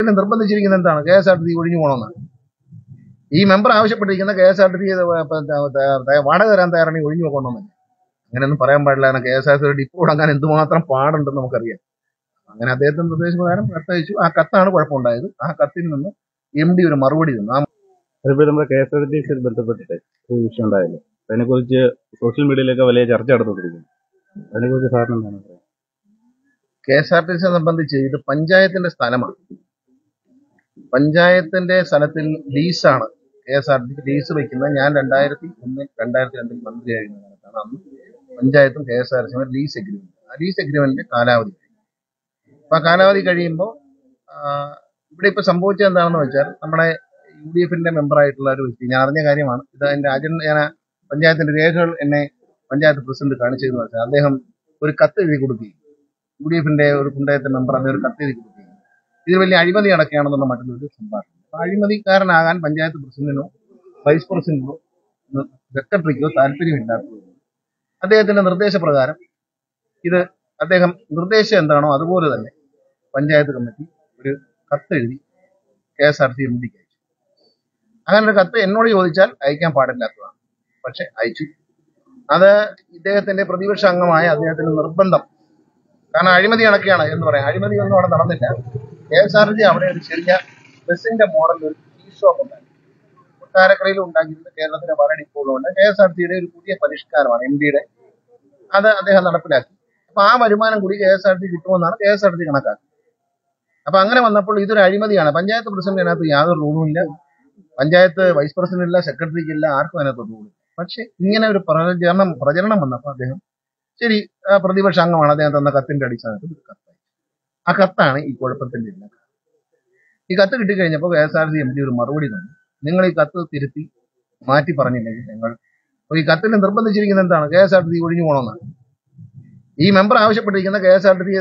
ഇതിന് നിർബന്ധിച്ചിരിക്കുന്നത് എന്താണ് K S R T C ഒഴിഞ്ഞു പോകണമെന്നാണ് ഈ മെമ്പർ ആവശ്യപ്പെട്ടിരിക്കുന്ന K S R T C വാടക തരാൻ തയ്യാറാണെങ്കിൽ ഒഴിഞ്ഞു പോകണമെന്നല്ല അങ്ങനെയൊന്നും പറയാൻ പാടില്ല കാരണം K S R T C depot തുടങ്ങാൻ എന്തുമാത്രം പാടുണ്ടെന്ന് നമുക്കറിയാം അങ്ങനെ അദ്ദേഹത്തിന്റെ നിർദ്ദേശപ്രകാരം കത്തയച്ചു ആ കത്താണ് കുഴപ്പമുണ്ടായത് ആ കത്തിൽ നിന്ന് എം ഡി ഒരു മറുപടി തന്നു ആ അതിപ്പോൾ നമ്മുടെ കെ എസ് ആർ ടി സിയിൽ ബന്ധപ്പെട്ടിട്ട് ഒരു വിഷയം ഉണ്ടായല്ലോ അതിനെക്കുറിച്ച് സോഷ്യൽ മീഡിയയിലൊക്കെ വലിയ ചർച്ച നടന്നുകൊണ്ടിരിക്കുന്നു അതിനെക്കുറിച്ച് സാറിന് എന്താണ് പറയുക കെ എസ് ആർ ടി സിയെ സംബന്ധിച്ച് ഇത് പഞ്ചായത്തിന്റെ സ്ഥലമാണ് പഞ്ചായത്തിന്റെ സ്ഥലത്തിൽ ലീസാണ് K S R T C lease വെക്കുന്നത് ഞാൻ രണ്ടായിരത്തി ഒന്നിൽ രണ്ടായിരത്തി രണ്ടിൽ മന്ത്രിയായിരുന്ന കാലത്താണ് അന്ന് പഞ്ചായത്തും കെ എസ് ആർ ടി സിയും ലീസ് എഗ്രിമെന്റ് ആ ലീസ് എഗ്രിമെന്റിന്റെ കാലാവധി കഴിയും. അപ്പൊ ആ കാലാവധി കഴിയുമ്പോൾ ഇവിടെ ഇപ്പൊ സംഭവിച്ചത് എന്താണെന്ന് വെച്ചാൽ നമ്മുടെ യു ഡി എഫിന്റെ മെമ്പറായിട്ടുള്ള ഒരു വ്യക്തി ഞാൻ അറിഞ്ഞ കാര്യമാണ് ഇത് എന്റെ അജണ്ട ഞാൻ ആ പഞ്ചായത്തിന്റെ രേഖകൾ എന്നെ പഞ്ചായത്ത് പ്രസിഡന്റ് കാണിച്ചതെന്ന് വെച്ചാൽ അദ്ദേഹം ഒരു കത്ത് എഴുതി കൊടുക്കുകയും യു ഡി എഫിന്റെ ഒരു പഞ്ചായത്ത് മെമ്പർ അദ്ദേഹം ഒരു കത്ത് എഴുതി കൊടുക്കുകയും ഇത് വലിയ അഴിമതി അടക്കുകയാണെന്നുള്ള മറ്റുള്ളൊരു സംഭാഷണം അപ്പൊ അഴിമതിക്കാരനാകാൻ പഞ്ചായത്ത് പ്രസിഡന്റിനോ വൈസ് പ്രസിഡന്റിനോ സെക്രട്ടറിക്കോ താല്പര്യമില്ലാത്തത് അദ്ദേഹത്തിന്റെ നിർദ്ദേശപ്രകാരം ഇത് അദ്ദേഹം നിർദ്ദേശം എന്താണോ അതുപോലെ തന്നെ പഞ്ചായത്ത് കമ്മിറ്റി ഒരു കത്ത് എഴുതി K S R C M ഡിക്ക് അയച്ചു അങ്ങനെ ഒരു കത്ത് എന്നോട് ചോദിച്ചാൽ അയക്കാൻ പാടില്ലാത്തതാണ് പക്ഷെ അയച്ചു അത് ഇദ്ദേഹത്തിന്റെ പ്രതിപക്ഷ അംഗമായ അദ്ദേഹത്തിന്റെ നിർബന്ധം കാരണം അഴിമതി നടക്കുകയാണ് എന്ന് പറയാം അഴിമതി ഒന്നും അവിടെ നടന്നില്ല കെ എസ് ആർ ടി അവിടെ ഒരു ചെറിയ ബസിന്റെ മോഡൽ ഒരു ടീ ഷോപ്പ് ഉണ്ടാക്കി കൊട്ടാരക്കരയിൽ ഉണ്ടാക്കിയിരുന്ന കേരളത്തിലെ പല ഡിപ്പോകളുണ്ട് കെ എസ് ആർ ടിയുടെ ഒരു പുതിയ പരിഷ്കാരമാണ് എം ഡിയുടെ അത് അദ്ദേഹം നടപ്പിലാക്കി അപ്പൊ ആ വരുമാനം കൂടി കെ എസ് ആർ ടി കിട്ടുമെന്നാണ് കെ എസ് ആർ ടി കണക്കാക്കുന്നത് അപ്പൊ അങ്ങനെ വന്നപ്പോൾ ഇതൊരു അഴിമതിയാണ് പഞ്ചായത്ത് പ്രസിഡന്റ് അതിനകത്ത് യാതൊരു റൂളും ഇല്ല പഞ്ചായത്ത് വൈസ് പ്രസിഡന്റ് ഇല്ല സെക്രട്ടറിക്ക് ഇല്ല ആർക്കും അതിനകത്ത് റൂളില്ല പക്ഷെ ഇങ്ങനെ ഒരു പ്രചരണം പ്രചരണം വന്നപ്പോൾ അദ്ദേഹം ശരി ആ പ്രതിപക്ഷ അംഗമാണ് അദ്ദേഹം തന്ന കത്തിന്റെ അടിസ്ഥാനത്തിൽ ഒരു കത്തായി ആ കത്താണ് ഈ കുഴപ്പത്തിന്റെ എല്ലാം കാരണം. ഈ കത്ത് കിട്ടിക്കഴിഞ്ഞപ്പോൾ K S R C M D ഒരു മറുപടി തന്നു നിങ്ങൾ ഈ കത്ത് തിരുത്തി മാറ്റി പറഞ്ഞില്ലെങ്കിൽ ഞങ്ങൾ അപ്പൊ ഈ കത്തിൽ നിർബന്ധിച്ചിരിക്കുന്നത് എന്താണ് K S R T C ഒഴിഞ്ഞു പോകണമെന്നാണ് ഈ മെമ്പർ ആവശ്യപ്പെട്ടിരിക്കുന്ന K S R T C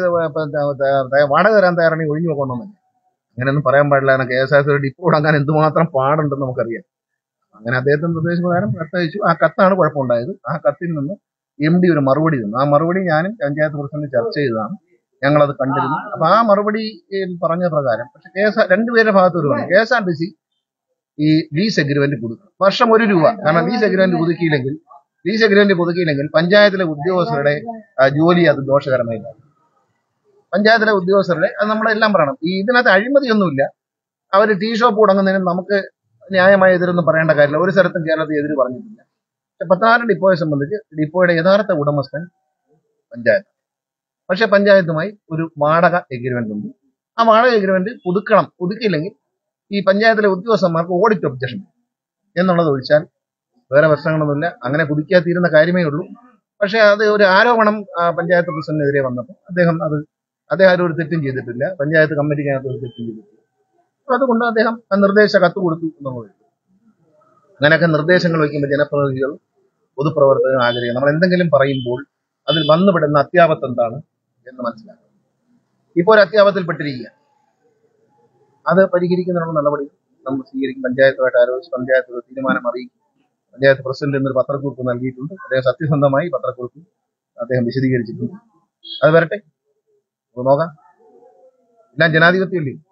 വാടക തരാൻ തയ്യാറാണെങ്കിൽ ഒഴിഞ്ഞു പോകണമെന്നല്ല അങ്ങനെയൊന്നും പറയാൻ പാടില്ല കാരണം K S R C depot തുടങ്ങാൻ എന്തുമാത്രം പാടുണ്ടെന്ന് നമുക്കറിയാം അങ്ങനെ അദ്ദേഹത്തിന്റെ നിർദ്ദേശപ്രകാരം കത്തയച്ചു ആ കത്താണ് കുഴപ്പമുണ്ടായത് ആ കത്തിൽ നിന്ന് എം ഡി ഒരു മറുപടി തന്നു ആ മറുപടി ഞാനും പഞ്ചായത്ത് പ്രസിഡന്റ് ചർച്ച ചെയ്തതാണ് ഞങ്ങളത് കണ്ടിരുന്നു അപ്പൊ ആ മറുപടിയിൽ പറഞ്ഞ പ്രകാരം പക്ഷെ കെ എസ് ആർ രണ്ടുപേരുടെ ഭാഗത്ത് ഒരു K S R T C ഈ ലീസ് എഗ്രിമെന്റ് കൊടുക്കണം വർഷം ഒരു രൂപ കാരണം ലീസ് എഗ്രിമെന്റ് പുതുക്കിയില്ലെങ്കിൽ ലീസ് എഗ്രിമെന്റ് പുതുക്കിയില്ലെങ്കിൽ പഞ്ചായത്തിലെ ഉദ്യോഗസ്ഥരുടെ ആ, ജോലി അത് ദോഷകരമായി ബാധിക്കും. പഞ്ചായത്തിലെ ഉദ്യോഗസ്ഥരുടെ അത് നമ്മളെല്ലാം പറയണം ഈ ഇതിനകത്ത് അഴിമതിയൊന്നുമില്ല അവർ ടീ ഷോപ്പ് തുടങ്ങുന്നതിന് നമുക്ക് ന്യായമായ എതിരൊന്നും പറയേണ്ട കാര്യമില്ല ഒരു സ്ഥലത്തും കേരളത്തിൽ എതിര് പറഞ്ഞിട്ടില്ല പക്ഷെ പത്തനാറ് ഡിപ്പോയെ സംബന്ധിച്ച് ഡിപ്പോയുടെ യഥാർത്ഥ ഉടമസ്ഥൻ പഞ്ചായത്ത് പക്ഷെ പഞ്ചായത്തുമായി ഒരു വാടക എഗ്രിമെന്റ് ഉണ്ട് ആ വാടക എഗ്രിമെന്റ് പുതുക്കണം പുതുക്കിയില്ലെങ്കിൽ ഈ പഞ്ചായത്തിലെ ഉദ്യോഗസ്ഥന്മാർക്ക് ഓഡിറ്റ് ഒബ്ജക്ഷൻ എന്നുള്ളത് ഒഴിച്ചാൽ വേറെ പ്രശ്നങ്ങളൊന്നുമില്ല അങ്ങനെ പുതുക്കിയാൽ തീരുന്ന കാര്യമേ ഉള്ളൂ പക്ഷെ അത് ഒരു ആരോപണം ആ, പഞ്ചായത്ത് പ്രസിഡന്റിനെതിരെ വന്നപ്പോൾ അദ്ദേഹം അത് അദ്ദേഹം ആരും ഒരു തെറ്റും ചെയ്തിട്ടില്ല പഞ്ചായത്ത് കമ്മിറ്റിക്കകത്ത് ഒരു തെറ്റും ചെയ്തിട്ടില്ല അപ്പൊ അതുകൊണ്ട് അദ്ദേഹം ആ നിർദ്ദേശ കത്ത് കൊടുത്തു എന്നുള്ളത് അങ്ങനെയൊക്കെ നിർദ്ദേശങ്ങൾ വയ്ക്കുമ്പോൾ ജനപ്രതിനിധികൾ പൊതുപ്രവർത്തകർ ആഗ്രഹിക്കും നമ്മൾ എന്തെങ്കിലും പറയുമ്പോൾ അതിൽ വന്നുപെടുന്ന അത്യാപത്ത് എന്താണ് എന്ന് മനസ്സിലാക്കണം ഇപ്പോൾ ഒരു അത്യാപത്തിൽപ്പെട്ടിരിക്കുക അത് പരിഹരിക്കുന്നതിനുള്ള നടപടി നമ്മൾ സ്വീകരിക്കും പഞ്ചായത്തുമായിട്ട് ആലോചിച്ച് പഞ്ചായത്ത് ഒരു തീരുമാനം അറിയിക്കും പഞ്ചായത്ത് പ്രസിഡന്റ് എന്നൊരു പത്രക്കുറിപ്പ് നൽകിയിട്ടുണ്ട് അദ്ദേഹം സത്യസന്ധമായി പത്രക്കുറിപ്പ് അദ്ദേഹം വിശദീകരിച്ചിട്ടുണ്ട് അത് വരട്ടെ നമുക്ക് നോക്കാം എല്ലാം ജനാധിപത്യമല്ലേ